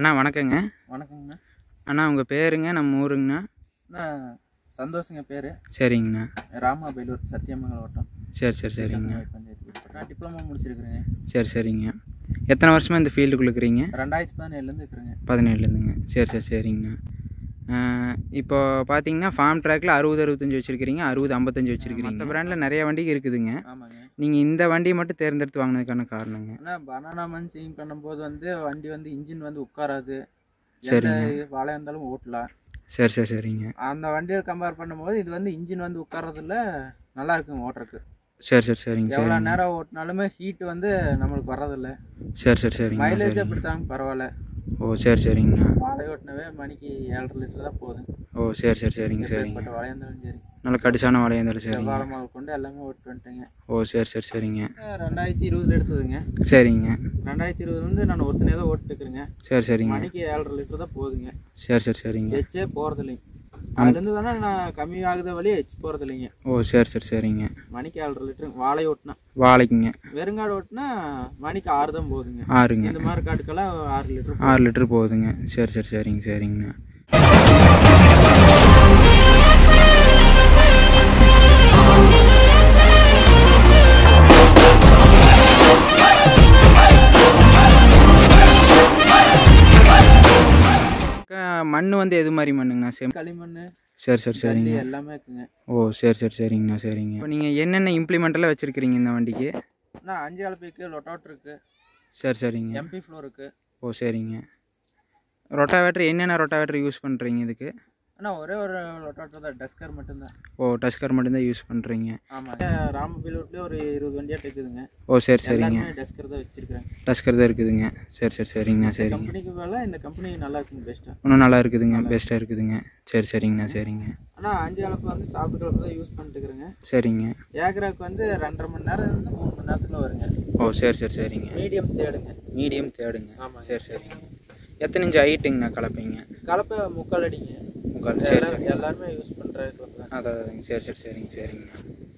அண்ணா வணக்கங்க வணக்கங்கண்ணா அண்ணா உங்கள் பேருங்க நம்ம ஊருங்கண்ணா அண்ணா சந்தோஷங்க பேர் சரிங்கண்ணா ராமாபேலூர் சத்தியமங்கலம் வட்டம் சரி சரி சரிங்க பஞ்சாயத்து நான் டிப்ளமோ முடிச்சிருக்கிறேங்க சரி சரிங்க எத்தனை வருஷமாக இந்த ஃபீல்டுக்குள்ள இருக்கிறீங்க ரெண்டாயிரத்தி பதினேழுலேருந்து இருக்கிறேங்க பதினேழுலேருந்துங்க சரி சரி சரிங்கண்ணா ஆஹ் இப்போ பார்த்தீங்கன்னா ஃபார்ம் ட்ராக்கில் அறுபது அறுபத்தஞ்சு வச்சுருக்கிறீங்க அறுபது ஐம்பத்தஞ்சு வச்சுருக்கிறீங்க மற்ற பிராண்டில் நிறைய வண்டிக்கு இருக்குதுங்க ஆமாங்க நீங்கள் இந்த வண்டியை மட்டும் தேர்ந்தெடுத்து வாங்கினதுக்கான காரணங்க ஆனால் பனானா மண் சீன் பண்ணும்போது வந்து வண்டி வந்து இன்ஜின் வந்து உட்காராது எந்த சரிங்க. இது வாழையா இருந்தாலும் ஓட்டலாம் சரி சரி சரிங்க அந்த வண்டியை கம்பேர் பண்ணும்போது இது வந்து இன்ஜின் வந்து உட்காரதுல நல்லா இருக்குங்க ஓட்டுறதுக்கு சரி சரி சரிங்க எவ்வளோ சரிங்க நேரம் ஓட்டினாலுமே ஹீட் வந்து நம்மளுக்கு வர்றதில்ல சரி சரி சரிங்க மைலேஜ் சரிங்க. அப்படித்தாங்க பரவாயில்ல ஓ சரி சரிங்கண்ணா வாழை ஓட்டினவே மணிக்கு ஏழரை லிட்டர் தான் போகுது ஓ சரி சரி சரிங்க சரிங்க எப்பேற்பட்ட வாழையா இருந்தாலும் சரி நல்ல கடிசான வளையந்தாலும் சரிங்க செவ்வாழை மாவு கொண்டு எல்லாமே ஓட்டு வந்துட்டேங்க ஓ சரி சரி சரிங்க ரெண்டாயிரத்தி இருபதுல எடுத்ததுங்க சரிங்க ரெண்டாயிரத்தி இருபதுல இருந்து நான் ஒருத்தனே தான் ஓட்டுருக்குறேங்க சரி சரிங்க மணிக்கு ஏழரை லிட்டர் தான் போகுதுங்க சரி சரி சரிங்க எச்சே போறது இல்லைங்க அதுலேருந்து வேணா நான் கம்மி ஆகுத வழியே எச் போறது இல்லைங்க ஓ சரி சரி சரிங்க மணிக்கு ஏழரை லிட்டர் வாழை ஓட்டினா வாழைக்குங்க வெறுங்காடு ஓட்டினா மணிக்கு ஆறு தான் போகுதுங்க ஆறுங்க இந்த மாதிரி காட்டுக்கெல்லாம் ஆறு லிட்டர் ஆறு லிட்டர் போகுதுங்க சரி சரி சரிங்க சரிங்கண்ணா மண் வந்து எது மாதிரி மண்ணுங்கண்ணா செம் களிமண் சரி சரி ஜல்லி சரிங்க எல்லாமே இருக்குங்க ஓ சரி சரி சரிங்கண்ணா சரிங்க இப்போ நீங்கள் என்னென்ன இம்ப்ளிமெண்டெல்லாம் வச்சுருக்கிறீங்க இந்த வண்டிக்கு நான் அஞ்சு அலப்பிக்கு லொட்டாட் இருக்கு சரி சரிங்க எம்பி ஃப்ளோர் இருக்கு ஓ சரிங்க ரொட்டாவேட்டர் என்னென்ன ரொட்டாவேட்டர் யூஸ் பண்ணுறீங்க இதுக்கு ஆனால் ஒரே ஒரு லொட்டாட் தான் டஸ்கர் மட்டும்தான் ஓ டஸ்கர் மட்டும்தான் யூஸ் பண்ணுறீங்க ஆமாங்க ராமபீலூர்லேயே ஒரு இருபது வண்டியாட்ட இருக்குதுங்க ஓ சரி சரிங்க எல்லாருமே டஸ்கர் தான் வச்சிருக்கிறேன் டஸ்கர் தான் இருக்குதுங்க சரி சரி சரிங்கண்ணா சரிங்க கம்பெனிக்கு மேலே இந்த கம்பெனி நல்லா இருக்குங்க பெஸ்ட்டாக இன்னும் நல்லா இருக்குதுங்க பெஸ்ட்டாக இருக்குதுங்க சரி சரிங்கண்ணா சரிங்க ஆனால் அஞ்சு அளப்பு வந்து சாப்பிட்டு கலப்பு தான் யூஸ் பண்ணிட்டு இருக்கிறேங்க சரிங்க ஏக்கராக்கு வந்து ரெண்டரை மணி நேரம் இருந்து மூணு மணி நேரத்துக்குள்ள வருங்க ஓ சரி சரி சரிங்க மீடியம் தேடுங்க மீடியம் தேடுங்க ஆமாங்க. சரி சரிங்க எத்தனை இன்ச்சு ஹைட்டுங்கண்ணா கலப்பீங்க கலப்பை முக்கால் அடிங்க முக்கால் சரி எல்லாரும் சரி எல்லாருமே யூஸ் பண்ணுறது தான் அதான் அதாங்க சரி சரி சரிங்க சரிங்கண்ணா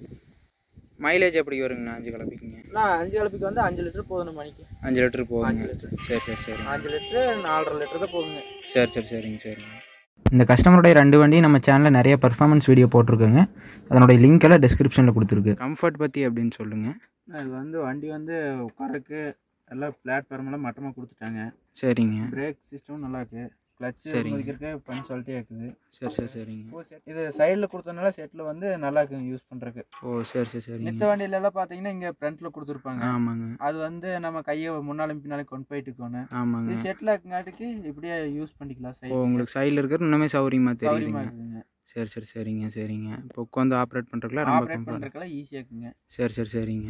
மைலேஜ் எப்படி வருங்கண்ணா அஞ்சு கலப்பிக்கிங்க நான் அஞ்சு அளப்புக்கு வந்து அஞ்சு லிட்டர் போதும் மணிக்கு அஞ்சு லிட்டர் போகுங்க அஞ்சு லிட்டர் சரி சரி சரி அஞ்சு லிட்டரு நாலரை லிட்டர் தான் போகுங்க சரி சரி சரிங்க சரிங்க இந்த கஸ்டமருடைய ரெண்டு வண்டியும் நம்ம சேனலில் நிறைய பர்ஃபார்மன்ஸ் வீடியோ போட்டிருக்கோங்க அதனுடைய லிங்க் எல்லாம் டிஸ்கிரிப்ஷனில் கொடுத்துருக்கு கம்ஃபர்ட் பற்றி அப்படின்னு சொல்லுங்கள் இது வந்து வண்டி வந்து உட்காரக்கு எல்லாம் பிளாட்ஃபார்ம் எல்லாம் மட்டமாக கொடுத்துட்டாங்க சரிங்க பிரேக் சிஸ்டம் நல்லா இருக்கு கிளச் சரிங்க. மதிக்கிறக்க பஞ்சுவாலிட்டியாக இருக்குது சரி சரி சரிங்க இப்போ set- இது சைடில் கொடுத்தனால செட்டில் வந்து நல்லா இருக்குங்க யூஸ் பண்ணுறக்கு ஓ சரி சரி சரிங்க மித்த வண்டியில எல்லாம் பார்த்தீங்கன்னா இங்கே ஃப்ரண்ட்டில் கொடுத்துருப்பாங்க ஆமாங்க அது வந்து நம்ம கையை முன்னாலும் பின்னாலும் கொண்டு போயிட்டு இருக்கணும் ஆமாங்க இது செட்டில் இருக்குங்காட்டிக்கு இப்படியே யூஸ் பண்ணிக்கலாம் ஓ சைடு உங்களுக்கு சைடில் இருக்கிற இன்னுமே சௌரியமாக சௌரியமாக தெரியுதுங்க இருக்குங்க சரி சரி சரிங்க சரிங்க இப்போ உட்காந்து ஆப்ரேட் பண்ணுறதுக்குலாம் ரொம்ப ஆப்ரேட் கம்ஃபர்ட் பண்ணுறதுக்கெல்லாம் ஈஸியாக இருக்குங்க சரி சரி சரிங்க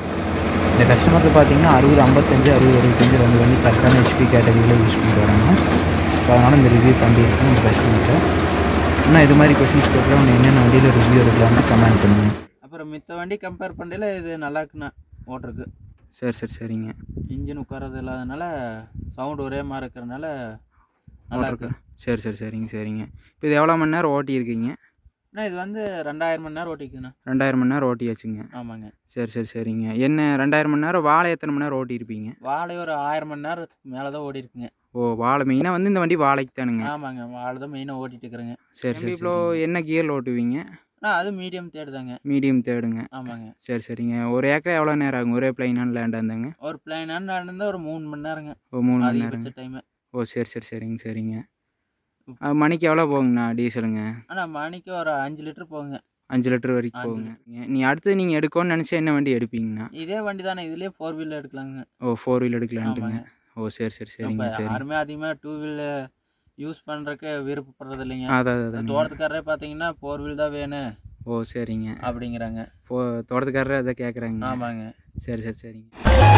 இந்த கஸ்டமருக்கு பார்த்தீங்கன்னா அறுபது ஐம்பத்தஞ்சு அறுபது அறுபத்தஞ்சு ரெண்டு வண்டி கரெக்டான ஹெச்பி கேட்டகரியில் யூஸ் பண்ணிட்டு வராங்க ஸோ அதனால் இந்த ரிவ்யூ பண்ணியிருக்கோம் இந்த கஸ்டமர்கிட்ட இன்னும் இது மாதிரி கொஷின்ஸ் கேட்கலாம் உங்கள் என்னென்ன வண்டியில் ரிவ்யூ எடுக்கலாம்னு கமெண்ட் பண்ணுங்கள் அப்புறம் மித்த வண்டி கம்பேர் பண்ணல இது நல்லா இருக்குண்ணா ஓட்டுறக்கு சரி சரி சரிங்க இன்ஜின் உட்காரது இல்லாதனால சவுண்ட் ஒரே மாதிரி இருக்கிறனால நல்லா இருக்கு சரி சரி சரிங்க சரிங்க இப்போ இது எவ்வளோ மணி நேரம் ஓட்டி இருக்கீங்க அண்ணா இது வந்து ரெண்டாயிரம் மணி நேரம் ஓட்டிக்குண்ணா ரெண்டாயிரம் மணி நேரம் ஓட்டியாச்சுங்க ஆமாங்க சரி சரி சரிங்க என்ன ரெண்டாயிரம் மணி நேரம் வாழை எத்தனை மணி நேரம் ஓட்டியிருப்பீங்க வாழை ஒரு ஆயிரம் மணி நேரத்துக்கு மேலே தான் ஓடி இருக்குங்க ஓ வாழை மெயினாக வந்து இந்த வண்டி வாழைக்கு தானுங்க ஆமாங்க வாழை தான் மெயினாக ஓட்டிட்டு இருக்கிறேங்க சரி சரி இவ்வளோ என்ன கியரில் ஓட்டுவீங்க அண்ணா அது மீடியம் தேடுதாங்க மீடியம் தேடுங்க ஆமாங்க சரி சரிங்க ஒரு ஏக்கர் எவ்வளோ நேரம் ஆகும் ஒரே பிளைனான லேண்டாக இருந்தாங்க ஒரு பிளைனான இருந்தால் ஒரு மூணு மணி நேரங்க ஓ மூணு மணி நேரம் அதிகபட்ச டைமு ஓ சரி சரி சரிங்க சரிங்க அஹ் மணிக்கு எவ்வளோ போகுங்கண்ணா டீசலுங்க ஆனால் மணிக்கு ஒரு அஞ்சு லிட்டர் போகுங்க அஞ்சு லிட்டர் வரைக்கும் அஞ்சு போகுங்க நீ அடுத்து நீங்கள் எடுக்கணும்னு நினச்சா என்ன வண்டி எடுப்பீங்கண்ணா இதே வண்டி தானே இதுலேயே ஃபோர் வீலர் எடுக்கலாங்க ஓ ஃபோர் வீல் எடுக்கலான்ட்டுங்க ஆமாங்க. ஓ சரி சரி இப்போ சரிங்க சரி யாருமே அதிகமாக டூ வீலர் யூஸ் பண்ணுறக்கு விருப்பப்படுறது இல்லைங்க அதான் அதான் தோட்டத்துக்காரரே பார்த்தீங்கன்னா ஃபோர் வீல் தான் வேணும் ஓ சரிங்க அப்படிங்கிறாங்க ஃபோ தோட்டத்துக்காரர் அதை கேட்குறாங்க ஆமாங்க சரி சரி சரிங்க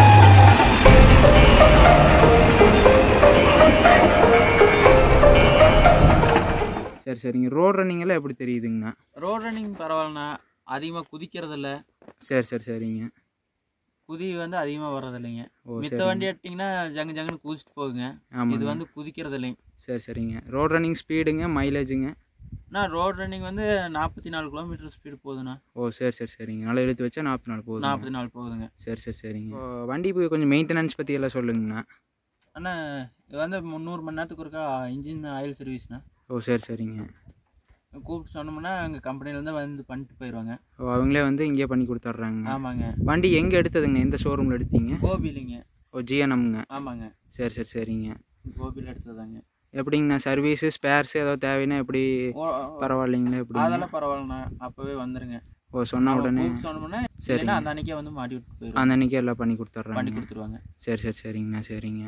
சரி சரிங்க ரோட் ரன்னிங்கெல்லாம் எப்படி தெரியுதுங்கண்ணா ரோட் ரன்னிங் பரவாயில்லண்ணா அதிகமாக குதிக்கிறது இல்ல சரி சரி சரிங்க குதி வந்து அதிகமாக வர்றது இல்லைங்க ஓ மித்த வண்டி எடுத்திங்கன்னா ஜங்கு ஜங்குன்னு குதிச்சிட்டு போகுங்க இது ஆமாங்க வந்து குதிக்கிறது இல்லைங்க சரி சரிங்க ரோட் ரன்னிங் ஸ்பீடுங்க மைலேஜுங்க நான் ரோட் ரன்னிங் வந்து நாற்பத்தி நாலு கிலோமீட்டர் ஸ்பீடு போகுதுண்ணா ஓ சரி சரி சரிங்க நல்லா இழுத்து வச்சா நாற்பத்தி நாலு போகுது நாற்பத்தி நாலு போகுதுங்க சரி சரி சரிங்க இப்போ வண்டி போய் கொஞ்சம் மெயின்டெனன்ஸ் பற்றி எல்லாம் சொல்லுங்கண்ணா அண்ணா இது வந்து முந்நூறு மணி நேரத்துக்கு ஒருக்கா இன்ஜின் ஆயில் சர்வீஸ்ண்ணா ஓ சரி சரிங்க கூப்பிட்டு சொன்னோம்னா எங்கள் கம்பெனிலேருந்து வந்து பண்ணிட்டு போயிடுவாங்க ஓ அவங்களே வந்து இங்கேயே பண்ணி கொடுத்துட்றாங்க ஆமாங்க வண்டி எங்கே எடுத்ததுங்க எந்த ஷோரூமில் எடுத்தீங்க கோபிலிங்க ஓ ஜிஎன்எம்ங்க ஆமாங்க சரி சரி சரிங்க கோபியில் எடுத்ததாங்க எப்படிங்கண்ணா சர்வீஸு ஸ்பேர்ஸு ஏதாவது தேவைன்னா எப்படி ஓ பரவாயில்லைங்களா எப்படி அதெல்லாம் பரவாயில்லண்ணா அப்போவே வந்துருங்க ஓ சொன்ன உடனே கூப்பிட்டு சொன்னோம்னா இல்லைன்னா அந்த அன்னைக்கே வந்து மாட்டி விட்டு போயிடும் அந்த அன்றைக்கே எல்லாம் பண்ணி பண்ணி கொடுத்துட்றாங்க கொடுத்துருவாங்க சரி சரி சரிங்கண்ணா சரிங்க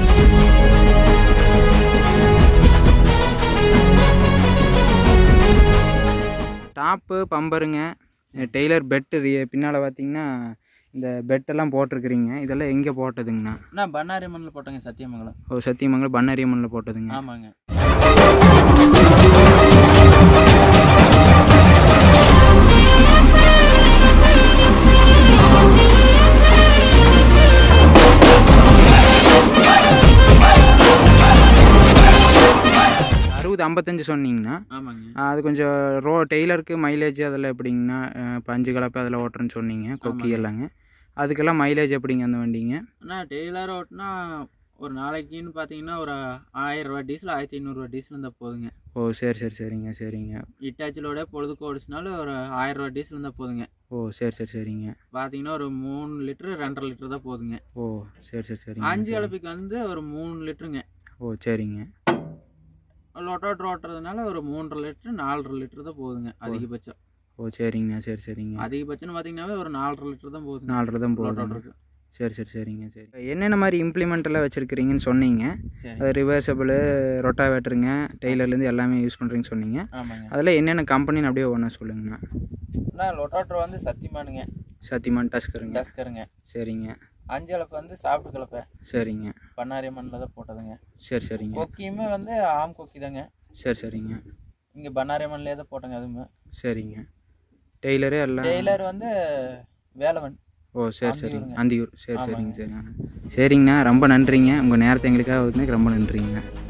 டாப்பு பம்பருங்க டெய்லர் பெட்டு பின்னால் பார்த்தீங்கன்னா இந்த பெட்டெல்லாம் போட்டிருக்கிறீங்க இதெல்லாம் எங்கே போட்டதுங்கண்ணா நான் பண்ணாரி மண்ணில் போட்டேங்க சத்தியமங்கலம் ஓ சத்தியமங்கலம் பண்ணரியம்மனில் போட்டதுங்க ஆமாங்க அறுபது ஐம்பத்தஞ்சு சொன்னீங்கண்ணா ஆமாங்க ஆ, அது கொஞ்சம் ரோ டெய்லருக்கு மைலேஜ் அதெல்லாம் எப்படிங்கண்ணா அஹ், பஞ்சு கலப்பு அதில் ஓட்டுறேன்னு சொன்னீங்க கொக்கி எல்லாங்க அதுக்கெல்லாம் மைலேஜ் எப்படிங்க அந்த வண்டிங்க அண்ணா டெய்லர் ஓட்டினா ஒரு நாளைக்குன்னு பார்த்தீங்கன்னா ஒரு ஆயிரம் ரூபா டீசல் ஆயிரத்தி ஐநூறுரூவா டீசல் இருந்தால் போதுங்க ஓ சரி சரி சரிங்க சரிங்க இட்டாச்சிலோட பொழுதுக்கு ஓடிச்சினாலும் ஒரு ஆயிரம் ரூபா டீசல் இருந்தால் போதுங்க ஓ சரி சரி சரிங்க பார்த்தீங்கன்னா ஒரு மூணு லிட்டரு ரெண்டரை லிட்டர் தான் போதுங்க ஓ சரி சரி சரிங்க அஞ்சு கலப்பிக்கு வந்து ஒரு மூணு லிட்டருங்க ஓ சரிங்க லொட்டோட்ரு ஓட்டுறதுனால ஒரு மூன்றரை லிட்டரு நாலரை லிட்டர் தான் போதுங்க அதிகபட்சம் ஓ சரிங்கண்ணா சரி சரிங்க அதிகபட்சம்னு பார்த்தீங்கன்னாவே ஒரு நாலரை லிட்டர் தான் போதுங்க நாலரை தான் போதும் லொட்டோட்ருக்கு சரி சரி சரிங்க சரி என்னென்ன மாதிரி இம்ப்ளிமெண்ட் எல்லாம் வச்சுருக்கிறீங்கன்னு சொன்னீங்க சரி அது ரிவர்சபிள் ரொட்டாவேட்டருங்க டெய்லர்லேருந்து எல்லாமே யூஸ் பண்ணுறீங்கன்னு சொன்னீங்க ஆமாங்க அதில் என்னென்ன கம்பெனின்னு அப்படியே ஒன்றா சொல்லுங்கண்ணா அண்ணா லொட்டோட்ரு வந்து சத்தியமானுங்க சத்தியமான் டஸ்கருங்க டஸ்கருங்க சரிங்க அஞ்சு கலப்பு வந்து சாப்பிட்டு கலப்பை சரிங்க பண்ணாரி மண்ணில் தான் போட்டதுங்க சரி சரிங்க கொக்கியுமே வந்து ஆம் கொக்கி தாங்க சரி சரிங்க இங்கே பண்ணாரி மண்ணிலே தான் போட்டோங்க அதுவுமே சரிங்க டெய்லரே எல்லாம் டெய்லர் வந்து வேலவன் ஓ சரி சரிங்க அந்தியூருங்க. அந்தியூர் சரி சரிங்க சரிங்க சரிங்கண்ணா ரொம்ப நன்றிங்க உங்கள் நேரத்தை எங்களுக்காக வந்து ரொம்ப நன்றிங்க